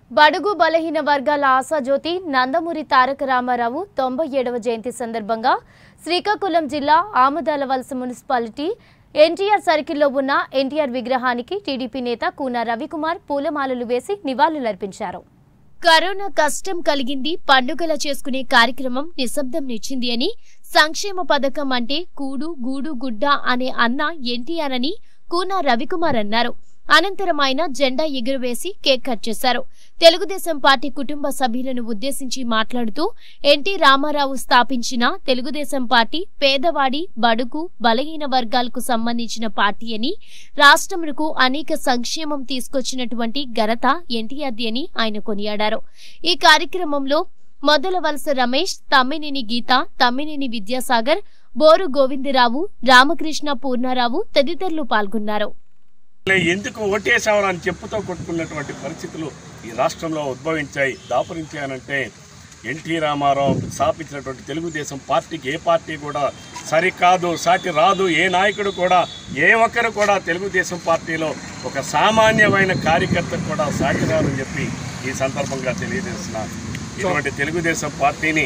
బడుగు బలహీన వర్గాల ఆశాజ్యోతి నందమూరి తారక రామారావు తొంభై ఏడవ జయంతి సందర్భంగా శ్రీకాకుళం జిల్లా ఆమదాల వలస మున్సిపాలిటీ ఎన్టీఆర్ సర్కిల్లో ఉన్న ఎన్టీఆర్ విగ్రహానికి టీడీపీ నేత కూన రవికుమార్ పూలమాలలు వేసి నివాళులర్పించారు కరోనా కష్టం కలిగింది పండుగల చేసుకునే కార్యక్రమం నిశ్శబ్దం నిచ్చింది అని సంక్షేమ పథకం అంటే కూడు గూడు గుడ్డ అనే అన్న ఎన్టీఆర్ అని కూన రవికుమార్ అన్నారు అనంతరం ఆయన జెండా ఎగురవేసి కేక్ కట్ చేశారు తెలుగుదేశం పార్టీ కుటుంబ సభ్యులను ఉద్దేశించి మాట్లాడుతూ ఎన్టీ రామారావు స్థాపించిన తెలుగుదేశం పార్టీ పేదవాడి బడుగు బలహీన వర్గాలకు సంబంధించిన పార్టీ అని రాష్ట్రమునకు అనేక సంక్షేమం తీసుకొచ్చినటువంటి ఘనత ఎన్టీఆర్ది అని ఆయన కొనియాడారు ఈ కార్యక్రమంలో మొదల వలస రమేష్ తమ్మినేని గీత తమ్మినేని విద్యాసాగర్ బోరు గోవిందరావు రామకృష్ణ పూర్ణారావు తదితరులు పాల్గొన్నారు లే, ఎందుకు ఓటేసామని అని చెప్పుతో కొట్టుకున్నటువంటి పరిస్థితులు ఈ రాష్ట్రంలో ఉద్భవించాయి దాపురించాయనంటే ఎన్టీ రామారావు స్థాపించినటువంటి తెలుగుదేశం పార్టీకి ఏ పార్టీ కూడా సరికాదు సాటి రాదు ఏ నాయకుడు కూడా ఏ ఒక్కరు కూడా తెలుగుదేశం పార్టీలో ఒక సామాన్యమైన కార్యకర్త కూడా సాటి రాదని చెప్పి ఈ సందర్భంగా తెలియజేస్తున్నారు ఇటువంటి తెలుగుదేశం పార్టీని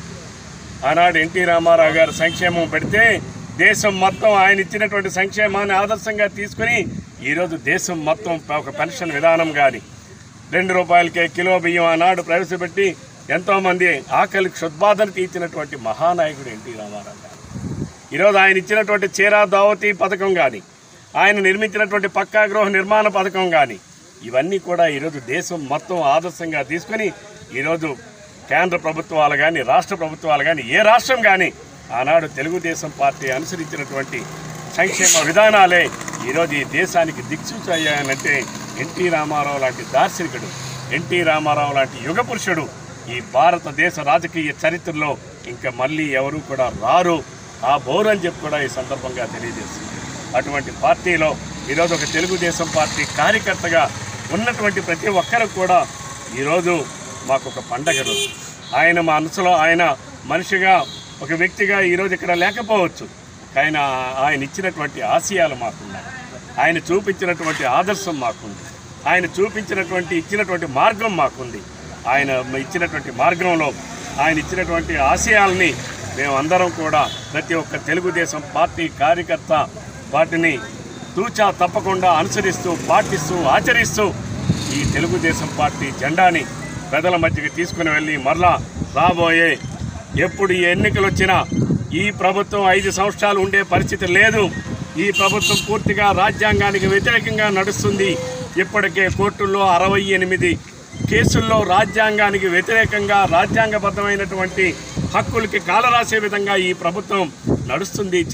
ఆనాడు ఎన్టీ రామారావు గారు సంక్షేమం పెడితే దేశం మొత్తం ఆయన ఇచ్చినటువంటి సంక్షేమాన్ని ఆదర్శంగా తీసుకుని ఈరోజు దేశం మొత్తం ఒక పెన్షన్ విధానం కానీ రెండు రూపాయలకే కిలో బియ్యం ఆనాడు ప్రవేశపెట్టి ఎంతోమంది ఆకలి క్షుద్బాధను తీర్చినటువంటి మహానాయకుడు ఎన్టీ రామారావు గారు ఈరోజు ఆయన ఇచ్చినటువంటి చీరా దావతి పథకం కానీ ఆయన నిర్మించినటువంటి పక్కా గృహ నిర్మాణ పథకం కానీ ఇవన్నీ కూడా ఈరోజు దేశం మొత్తం ఆదర్శంగా తీసుకుని ఈరోజు కేంద్ర ప్రభుత్వాలు కానీ రాష్ట్ర ప్రభుత్వాలు కానీ ఏ రాష్ట్రం కానీ ఆనాడు తెలుగుదేశం పార్టీ అనుసరించినటువంటి సంక్షేమ విధానాలే ఈరోజు ఈ దేశానికి దిక్సూచి అయ్యాయనంటే ఎన్టీ రామారావు లాంటి దార్శనికుడు ఎన్టీ రామారావు లాంటి యుగ పురుషుడు ఈ భారతదేశ రాజకీయ చరిత్రలో ఇంకా మళ్ళీ ఎవరు కూడా రారు ఆ బోరు అని చెప్పి కూడా ఈ సందర్భంగా తెలియజేస్తుంది అటువంటి పార్టీలో ఈరోజు ఒక తెలుగుదేశం పార్టీ కార్యకర్తగా ఉన్నటువంటి ప్రతి ఒక్కరు కూడా ఈరోజు మాకు ఒక పండగ రోజు ఆయన మా మనసులో ఆయన మనిషిగా ఒక వ్యక్తిగా ఈరోజు ఇక్కడ లేకపోవచ్చు ఆయన ఆయన ఇచ్చినటువంటి ఆశయాలు మాకున్నాయి ఆయన చూపించినటువంటి ఆదర్శం మాకుంది ఆయన చూపించినటువంటి ఇచ్చినటువంటి మార్గం మాకుంది ఆయన ఇచ్చినటువంటి మార్గంలో ఆయన ఇచ్చినటువంటి ఆశయాల్ని మేమందరం కూడా ప్రతి ఒక్క తెలుగుదేశం పార్టీ కార్యకర్త వాటిని తూచా తప్పకుండా అనుసరిస్తూ పాటిస్తూ ఆచరిస్తూ ఈ తెలుగుదేశం పార్టీ జెండాని ప్రజల మధ్యకి తీసుకుని వెళ్ళి మరలా రాబోయే ఎప్పుడు ఈ ఎన్నికలు వచ్చినా ఈ ప్రభుత్వం ఐదు సంవత్సరాలు ఉండే పరిస్థితి లేదు ఈ ప్రభుత్వం పూర్తిగా రాజ్యాంగానికి వ్యతిరేకంగా నడుస్తుంది ఇప్పటికే కోర్టుల్లో అరవై ఎనిమిది కేసుల్లో రాజ్యాంగానికి వ్యతిరేకంగా రాజ్యాంగబద్ధమైనటువంటి హక్కులకి కాలరాసే విధంగా ఈ ప్రభుత్వం నడుస్తుంది